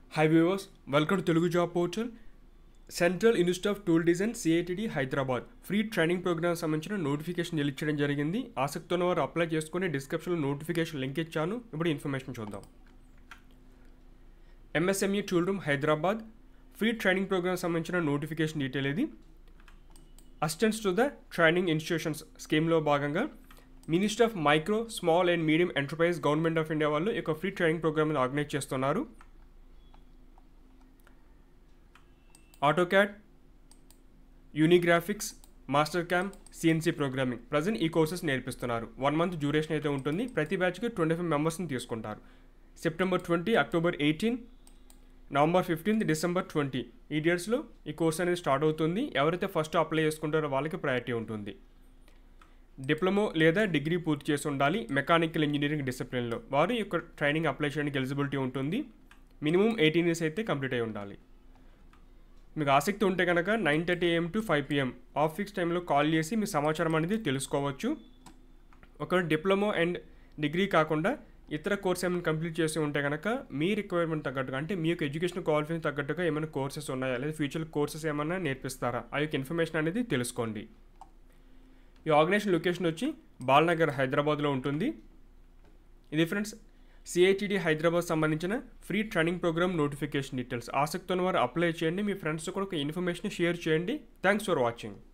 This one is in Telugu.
high viewers welcome to Telugu job portal central institute of tool design CITD Hyderabad free training programme సంబంధించిన నోటిఫికేషన్ ఇచ్చడం జరిగింది ఆసక్తి ఉన్న వారు అప్లై చేసుకుని డిస్క్రిప్షన్లో నోటిఫికేషన్ లింక్ ఇచ్చాను ఇప్పుడు ఇన్ఫర్మేషన్ చూద్దాం MSME tool room Hyderabad free training programme సంబంధించిన నోటిఫికేషన్ డీటెయిల్ ఇది assistants to the training institutions స్కీమ్లో భాగంగా minister of micro small and medium enterprise government of India వాళ్ళు ఈ యొక్క ఫ్రీ ట్రైనింగ్ ప్రోగ్రామ్ని ఆర్గనైజ్ చేస్తున్నారు AutoCAD Unigraphics Mastercam CNC programming present ఈ కోర్సెస్ నేర్పిస్తున్నారు వన్ మంత్ డ్యూరేషన్ అయితే ఉంటుంది ప్రతి బ్యాచ్కి ట్వంటీ ఫైవ్ మెంబర్స్ని తీసుకుంటారు September twenty October eighteen November fifteenth December twenty ఈ డేట్స్లో ఈ కోర్స్ అనేది స్టార్ట్ అవుతుంది ఎవరైతే ఫస్ట్ అప్లై చేసుకుంటారో వాళ్ళకి ప్రయారిటీ ఉంటుంది డిప్లొమో లేదా డిగ్రీ పూర్తి చేసి ఉండాలి మెకానికల్ ఇంజనీరింగ్ డిసిప్లిన్లో వారు ఈ యొక్క ట్రైనింగ్ అప్లై చేయడానికి ఎలిజిబిలిటీ ఉంటుంది మినిమం ఎయిటీన్ ఇయర్స్ అయితే కంప్లీట్ అయి ఉండాలి మీకు ఆసక్తి ఉంటే కనుక nine thirty AM to five PM of fix టైంలో కాల్ చేసి మీ సమాచారం అనేది తెలుసుకోవచ్చు ఒక డిప్లొమో అండ్ డిగ్రీ కాకుండా ఇతర కోర్స్ ఏమైనా కంప్లీట్ చేసి ఉంటే కనుక మీ రిక్వైర్మెంట్ తగ్గట్టుగా అంటే మీ యొక్క ఎడ్యుకేషన్ క్వాలిఫికేషన్ తగ్గట్టుగా ఏమైనా కోర్సెస్ ఉన్నాయా లేదా ఫ్యూచర్ కోర్సెస్ ఏమైనా నేర్పిస్తారా ఆ యొక్క ఇన్ఫర్మేషన్ అనేది తెలుసుకోండి ఈ ఆర్గనైజేషన్ లొకేషన్ వచ్చి బాల్నగర్ హైదరాబాద్లో ఉంటుంది ఇది ఫ్రెండ్స్ సిఐటిడి హైదరాబాద్ సంబంధించిన free training programme notification details ఆసక్తి ఉన్న వారు అప్లై చేయండి మీ ఫ్రెండ్స్ కూడా ఒక ఇన్ఫర్మేషన్ షేర్ చేయండి థ్యాంక్స్ ఫర్ వాచింగ్